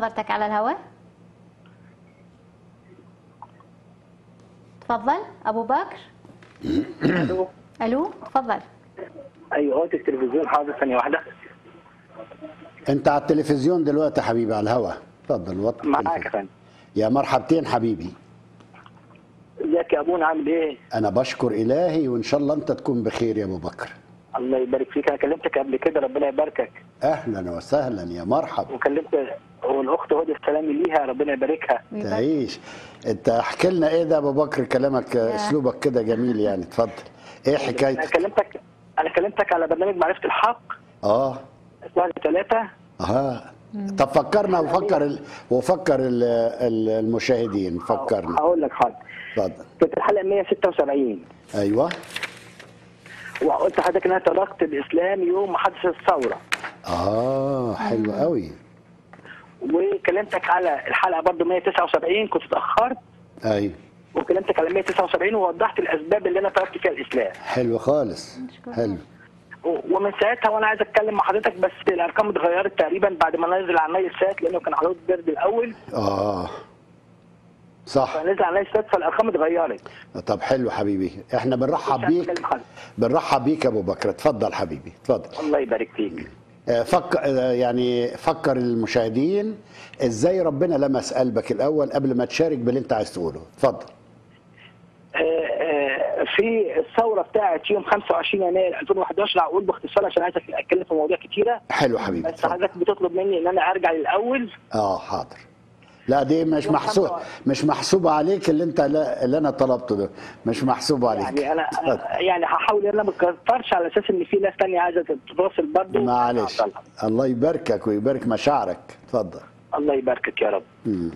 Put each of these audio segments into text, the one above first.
حضرتك على الهواء تفضل ابو بكر الو الو تفضل ايوه هو التلفزيون حاضر ثانيه واحده انت على التلفزيون دلوقتي يا حبيبي على الهوا اتفضل وطي معاك يا التلفزيون. فندم يا مرحبتين حبيبي ازيك يا ابونا عامل ايه؟ انا بشكر الهي وان شاء الله انت تكون بخير يا ابو بكر الله يبارك فيك انا كلمتك قبل كده ربنا يباركك اهلا وسهلا يا مرحب وكلمت والاخت هدى السلام ليها ربنا يباركها تعيش انت احكي لنا ايه ده يا ابو بكر كلامك اسلوبك كده جميل يعني اتفضل ايه انا حكايتك كلمتك انا كلمتك على برنامج معرفه الحق اه الساعه 3 اه طب فكرنا وفكر ال... وفكر ال... ال- المشاهدين فكرنا هقول لك حاضر اتفضل كانت الحلقه 176 ايوه وقلت لحضرتك ان انا تركت الاسلام يوم ما حدث الثوره اه حلو قوي وكلمتك على الحلقه برضو 179 كنت اتاخرت ايوه وكلمتك على 179 ووضحت الاسباب اللي انا تركت فيها الاسلام حلو خالص حلو و- ومن ساعتها وانا عايز اتكلم مع حضرتك بس الارقام اتغيرت تقريبا بعد ما نزل على النايل سات لانه كان على برد الاول اه صح فنزل على النايل سات فالارقام اتغيرت طب حلو حبيبي احنا بنرحب مش عايز بيك أتكلم حضرتك. بنرحب بيك يا ابو بكر اتفضل حبيبي اتفضل الله يبارك فيك آه، فكر آه، يعني فكر المشاهدين ازاي ربنا لمس قلبك الاول قبل ما تشارك باللي انت عايز تقوله اتفضل آه، آه، في الثوره بتاعت يوم 25 يناير 2011 هقول باختصار عشان عايز اتكلم في مواضيع كتيره حلو حبيبي بس اتفضل. حضرتك بتطلب مني ان انا ارجع للاول اه حاضر لا دي مش يوم محسوب خمسة مش محسوبه عليك اللي انت اللي انا طلبته ده مش محسوب عليك يعني انا اتفضل. يعني هحاول ان انا ما اكترش على اساس ان في ناس تانية عايزه تتواصل برضه معلش الله يباركك ويبارك مشاعرك اتفضل الله يباركك يا رب مم.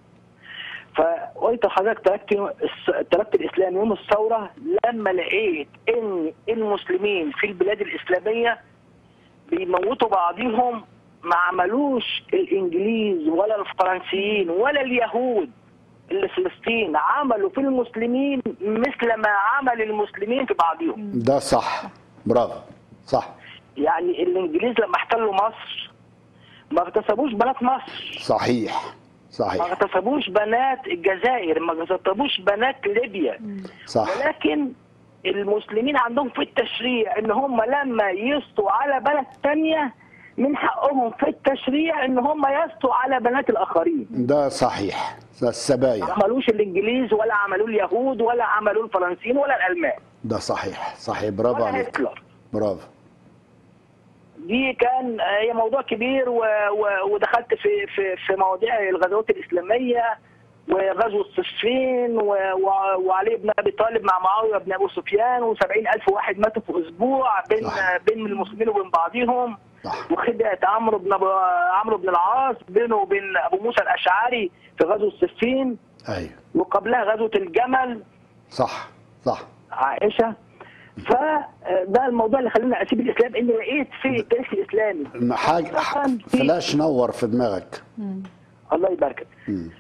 فقلت لحضرتك تركت يوم- الس- تركت الاسلام يوم الثوره لما لقيت ان المسلمين في البلاد الاسلاميه بيموتوا بعضهم ما عملوش الانجليز ولا الفرنسيين ولا اليهود اللي في فلسطين عملوا في المسلمين مثل ما عمل المسلمين في بعضهم ده صح برافو صح يعني الانجليز لما احتلوا مصر ما اغتصبوش بنات مصر صحيح ما صحيح اغتصبوش بنات الجزائر ما اغتصبوش بنات ليبيا صح ولكن المسلمين عندهم في التشريع ان هم لما يسطوا على بلد تانية من حقهم في التشريع ان هم يسطوا على بنات الاخرين ده صحيح ده ما السبايا عملوش الانجليز ولا عملوا اليهود ولا عملوا الفرنسيين ولا الالمان ده صحيح صحيح برافو ولا عليك هتلر برافو دي كان آه، هي موضوع كبير و... و... ودخلت في في في مواضيع الغزوات الاسلاميه وغزو الصفين و... و... وعلي بن ابي طالب مع معاويه بن ابو سفيان و70 الف واحد ماتوا في اسبوع بين صح. بين المسلمين وبين بعضهم صح وخدعه عمرو بن أبو... عمرو بن العاص بينه وبين ابو موسى الاشعري في غزو الصفين ايوه وقبلها غزوه الجمل صح صح عائشه فده الموضوع اللي خلاني اسيب الاسلام اني لقيت في التاريخ الاسلامي م- حاجه فلاش نور في دماغك الله يباركك مم.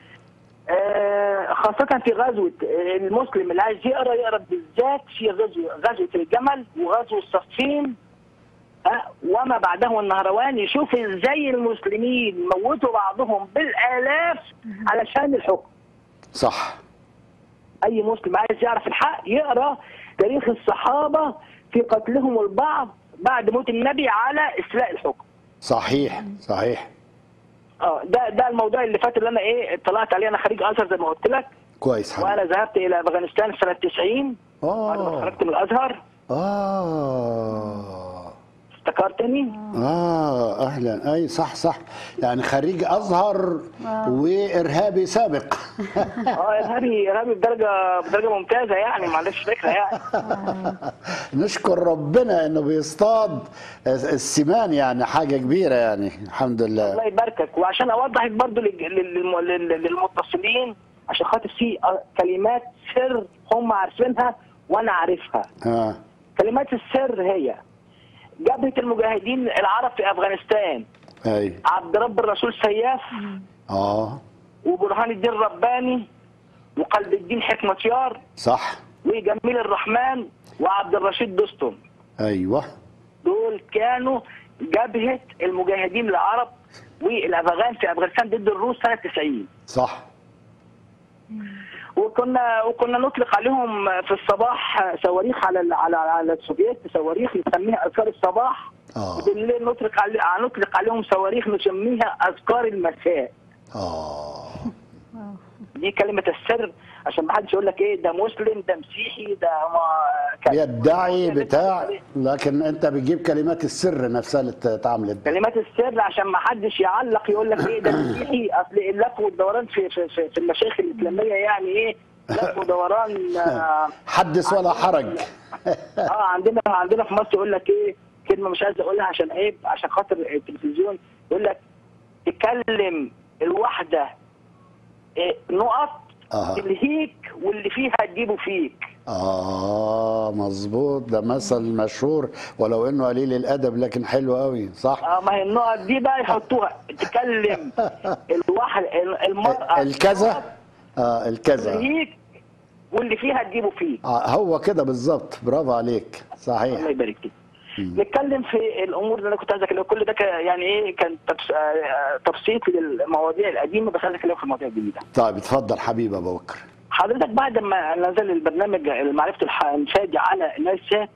آه، خاصة في غزوة آه، المسلم اللي عايز يقرا يقرا بالذات في غزوة غزوة الجمل وغزو الصفين آه، وما بعده النهروان يشوف ازاي المسلمين موتوا بعضهم بالالاف علشان الحكم صح اي مسلم عايز يعرف الحق يقرا تاريخ الصحابة في قتلهم البعض بعد موت النبي على استيلاء الحكم صحيح صحيح اه ده ده الموضوع اللي فات اللي انا ايه اطلعت عليه انا خريج ازهر زي ما قلت لك كويس حبيبي وانا ذهبت الى افغانستان سنه 90 بعد ما اه خرجت من الازهر اه افتكرتني اه اهلا اي صح صح يعني خريج ازهر وارهابي سابق اه ارهابي ارهابي بدرجه بدرجه ممتازه يعني ما عندكش فكره يعني نشكر ربنا انه بيصطاد السمان يعني حاجه كبيره يعني الحمد الله لله يباركك وعشان اوضحك برضو لل- لل- لل- للمتصلين عشان خاطر في آه، كلمات سر هم عارفينها وانا عارفها اه كلمات السر هي جبهه المجاهدين العرب في افغانستان اي عبد رب الرسول سياف اه وبرهان الدين رباني وقلب الدين حكمتيار صح وجميل الرحمن وعبد الرشيد دستم ايوه دول كانوا جبهة المجاهدين العرب والافغان في افغانستان ضد الروس سنه 90 صح وكنا وكنا نطلق عليهم في الصباح صواريخ على ال- على على السوفييت صواريخ نسميها اذكار الصباح اه وبالليل نطلق علي نطلق عليهم صواريخ نسميها اذكار المساء اه دي كلمه السر عشان ما حدش يقول لك ايه ده مسلم ده مسيحي ده ما كذا. بيدعي بتاع لكن انت بتجيب كلمات السر نفسها اللي اتعملت كلمات السر عشان ما حدش يعلق يقول لك ايه ده مسيحي اصل اللف والدوران في في في, في المشايخ الاسلاميه يعني ايه لف ودوران آه حدث ولا حرج اه عندنا عندنا في مصر يقول لك ايه كلمه مش عايز اقولها عشان عيب عشان خاطر التلفزيون يقول لك تكلم الواحده إيه نقط آه. تلهيك واللي فيها تجيبه فيك اه مظبوط ده مثل مشهور ولو انه قليل الادب لكن حلو قوي صح اه ما هي النقط دي بقى يحطوها تكلم الواحد المراه الكذا اه الكذا تلهيك واللي فيها تجيبه فيك آه هو كده بالظبط برافو عليك صحيح الله يبارك فيك نتكلم في الامور اللي انا كنت عايز اكلمك كل ده ك- يعني ايه كان تبس- آه، تبسيط للمواضيع القديمه بس عايز اكلمك في المواضيع الجديده طيب اتفضل حبيبي ابو بكر حضرتك بعد ما نزل البرنامج معرفه الانشاد على الناس شات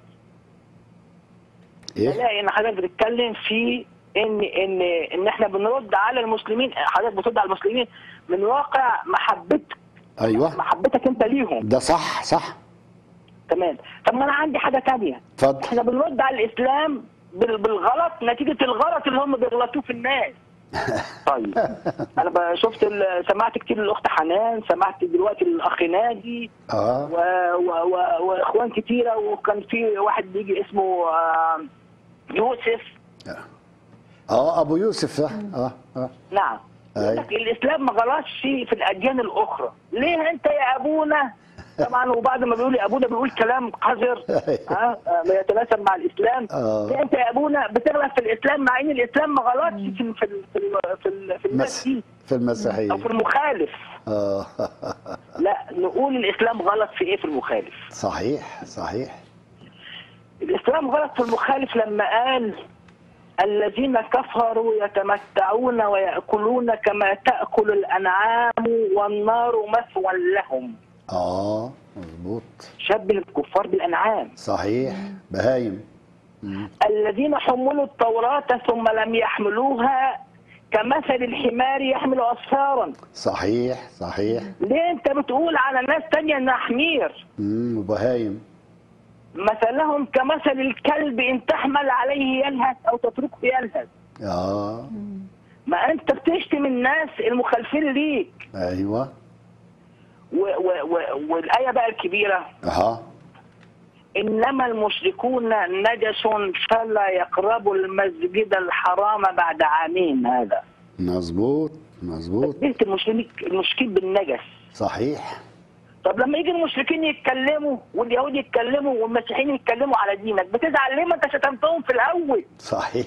ايه بلاقي ان حضرتك بتتكلم في ان ان ان احنا بنرد على المسلمين حضرتك بترد على المسلمين من واقع محبتك ايوه محبتك انت ليهم ده صح صح تمام طب ما انا عندي حاجه تانية اتفضل احنا بنرد على الاسلام بال- بالغلط نتيجه الغلط اللي هم بيغلطوه في الناس طيب انا بقى شفت ال- سمعت كتير الاخت حنان سمعت دلوقتي الاخ ناجي اه و... و... و... واخوان كتيره وكان في واحد بيجي اسمه آه، يوسف اه ابو يوسف ده اه اه نعم أي. يقول لك الاسلام ما غلطش في الاديان الاخرى ليه انت يا ابونا طبعا وبعد ما بيقول يا ابونا بيقول كلام قذر ها آه، ما يتناسب مع الاسلام آه. ليه انت يا ابونا بتغلط في الاسلام مع ان الاسلام ما غلطش في في ال- في ال- في, ال- في الناس مس دي في المسيحيه او في المخالف اه لا نقول الاسلام غلط في ايه في المخالف صحيح صحيح الاسلام غلط في المخالف لما قال الذين كفروا يتمتعون ويأكلون كما تأكل الأنعام والنار مثوى لهم اه مظبوط شبه الكفار بالأنعام صحيح بهايم مم. الذين حملوا التوراة ثم لم يحملوها كمثل الحمار يحمل أسفارا صحيح صحيح ليه أنت بتقول على ناس تانية إنها حمير امم وبهايم مثلهم كمثل الكلب إن تحمل عليه يلهث أو تتركه يلهث اه ما أنت بتشتم الناس المخالفين ليك ايوه و و و والآية بقى الكبيرة اها إنما المشركون نجس فلا يقربوا المسجد الحرام بعد عامين هذا مظبوط مظبوط تشبيهة المشركين المشركين بالنجس صحيح طب لما يجي المشركين يتكلموا واليهود يتكلموا والمسيحيين يتكلموا على دينك بتزعل ليه ما انت شتمتهم في الاول صحيح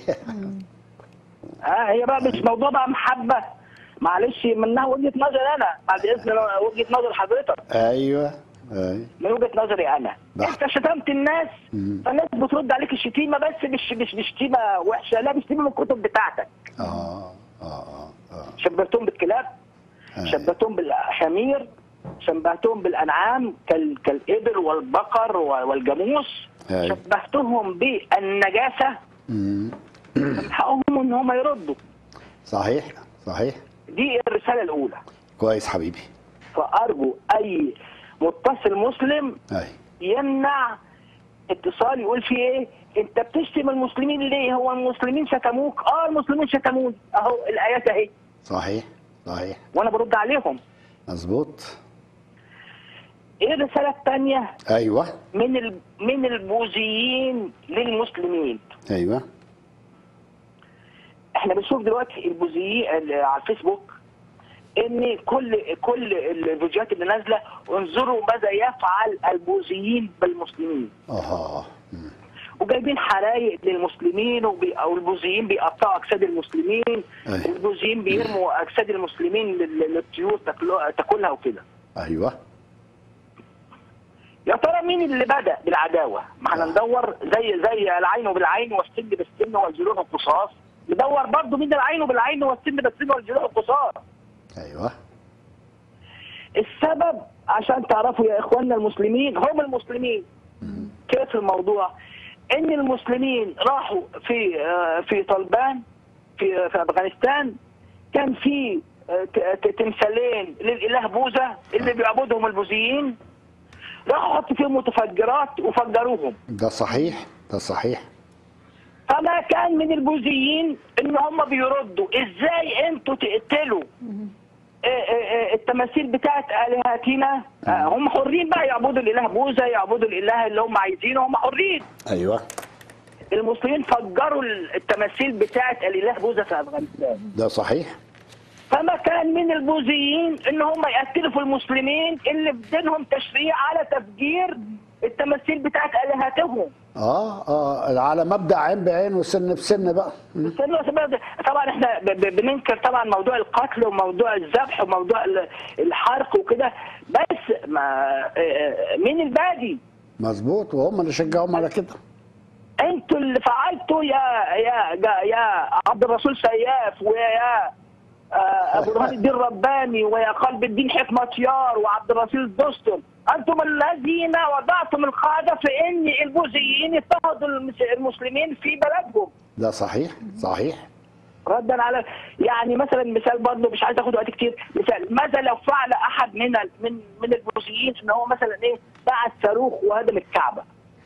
اه هي بقى مش موضوع بقى محبه معلش منها وجهه نظر انا بعد اذن وجهه نظر حضرتك ايوه ايوه من وجهه نظري انا ده. انت شتمت الناس مم. فالناس بترد عليك الشتيمه بس مش مش مش شتيمه وحشه لا شتيمه من الكتب بتاعتك اه اه اه اه شبهتهم بالكلاب أيوة. شبهتهم بالحمير شبهتهم بالانعام كال كالابل والبقر والجاموس أيوة. شبهتهم بالنجاسه مم. من حقهم ان هم يردوا صحيح صحيح دي الرساله الاولى كويس حبيبي فارجو اي متصل مسلم اي يمنع اتصال يقول فيه ايه انت بتشتم المسلمين ليه هو المسلمين شتموك اه المسلمين شتموني اهو الايات اهي صحيح صحيح وانا برد عليهم مظبوط ايه الرساله الثانيه ايوه من ال... من البوذيين للمسلمين ايوه احنا بنشوف دلوقتي البوذيين ال- على الفيسبوك ان كل كل الفيديوهات اللي نازله انظروا ماذا يفعل البوذيين بالمسلمين اها مم. وجايبين حرايق للمسلمين وبي... او البوذيين بيقطعوا اجساد المسلمين أيوة. والبوذيين بيرموا اجساد المسلمين لل- للطيور تاكلها تاكلها وكده ايوه يا ترى مين اللي بدا بالعداوه؟ ما احنا ندور زي زي العين بالعين والسن بالسن والجروح القصاص ندور برضه مين العين بالعين والسن بالسن والجزاء القصار ايوه السبب عشان تعرفوا يا اخواننا المسلمين هم المسلمين كيف الموضوع ان المسلمين راحوا في آه، في طلبان في في افغانستان كان في آه، ت- ت- تمثالين للاله بوذا اللي بيعبدهم البوذيين راحوا حطوا فيهم متفجرات وفجروهم ده صحيح ده صحيح فما كان من البوذيين ان هم بيردوا ازاي انتوا تقتلوا آه، آه، آه، التماثيل بتاعت الهتنا آه، هم حرين بقى يعبدوا الاله بوذا يعبدوا الاله اللي هم عايزينه هم حرين ايوه المسلمين فجروا التماثيل بتاعت الاله بوذا في افغانستان ده صحيح فما كان من البوذيين ان هم يقتلوا في المسلمين اللي في دينهم تشريع على تفجير التماثيل بتاعت الهتهم اه اه على مبدا عين بعين وسن بسن بقى م. استنوا يا شباب، طبعا احنا ب- ب- بننكر طبعا موضوع القتل وموضوع الذبح وموضوع ال- الحرق وكده بس ما اه، اه، مين البادي؟ مظبوط وهم اللي شجعوهم على كده انتوا اللي فعلتوا يا يا يا, يا عبد الرسول سياف ويا اه، ابو برهان الدين رباني ويا قلب الدين حكمة يار وعبد الرسول الدستر انتم الذين وضعتم القاعده في ان البوذيين يضطهدوا المس- المسلمين في بلدهم ده صحيح صحيح ردا على يعني مثلا مثال برضه مش عايز اخد وقت كتير مثال ماذا لو فعل احد من ال- من من البوذيين ان هو مثلا ايه بعت صاروخ وهدم الكعبه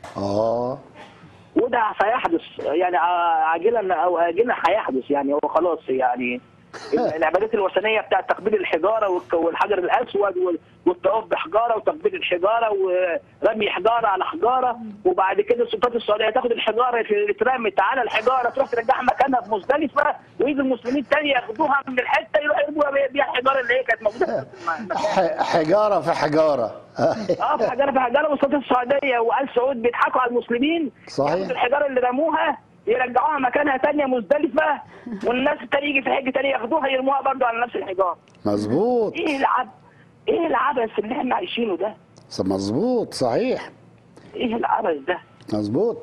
اه وده سيحدث يعني ع- عاجلا او اجلا هيحدث يعني هو خلاص يعني العبادات الوثنيه بتاعت تقبيل الحجاره والك- والحجر الاسود وال- والطواف بحجاره وتقبيل الحجاره ورمي حجاره على حجاره وبعد كده السلطات السعوديه تاخد الحجاره اللي اترمت على الحجاره تروح ترجعها مكانها في مزدلفه ويجي المسلمين تاني ياخدوها من الحته يروحوا يرموها بيها- بيها الحجاره اللي هي كانت موجوده في المكان. ح- حجاره في حجاره اه في حجاره في حجاره والسلطات السعوديه وال سعود بيضحكوا على المسلمين صحيح. ياخدوا الحجاره اللي رموها يرجعوها مكانها تانية مزدلفه والناس التانية يجي في حج تاني ياخدوها يرموها برضو على نفس الحجاره مظبوط ايه العب ايه العبث اللي احنا عايشينه ده مظبوط صحيح ايه العبث ده مظبوط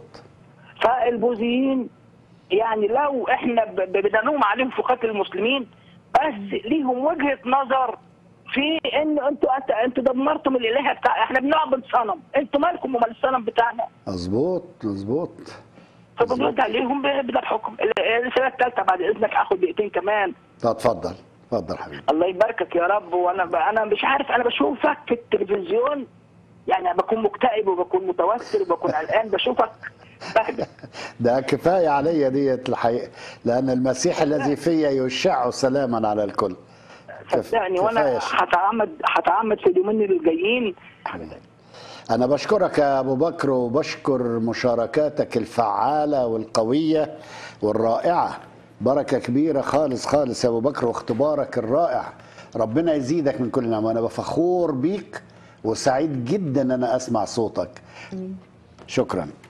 فالبوذيين يعني لو احنا ب- ب- بنلوم عليهم في قتل المسلمين بس ليهم وجهه نظر في ان انتوا أنت- انتوا دمرتم الالهه بتاع احنا بنعبد صنم انتوا مالكم ومال الصنم بتاعنا مظبوط مظبوط فبنرد عليهم ب- بده الحكم ال- الرساله الثالثه بعد اذنك اخد دقيقتين كمان طب اتفضل اتفضل حبيبي الله يباركك يا رب وانا ب... انا مش عارف انا بشوفك في التلفزيون يعني بكون مكتئب وبكون متوتر وبكون قلقان بشوفك بهدى ده كفايه عليا ديت الحقيقه لان المسيح الذي فيا يشع سلاما على الكل كف- صدقني وانا كفاية شيء. هتعمد هتعمد في اليومين اللي جايين أنا بشكرك يا أبو بكر وبشكر مشاركاتك الفعالة والقوية والرائعة بركة كبيرة خالص خالص يا أبو بكر واختبارك الرائع ربنا يزيدك من كل نعمة أنا بفخور بيك وسعيد جدا أن أنا أسمع صوتك شكرا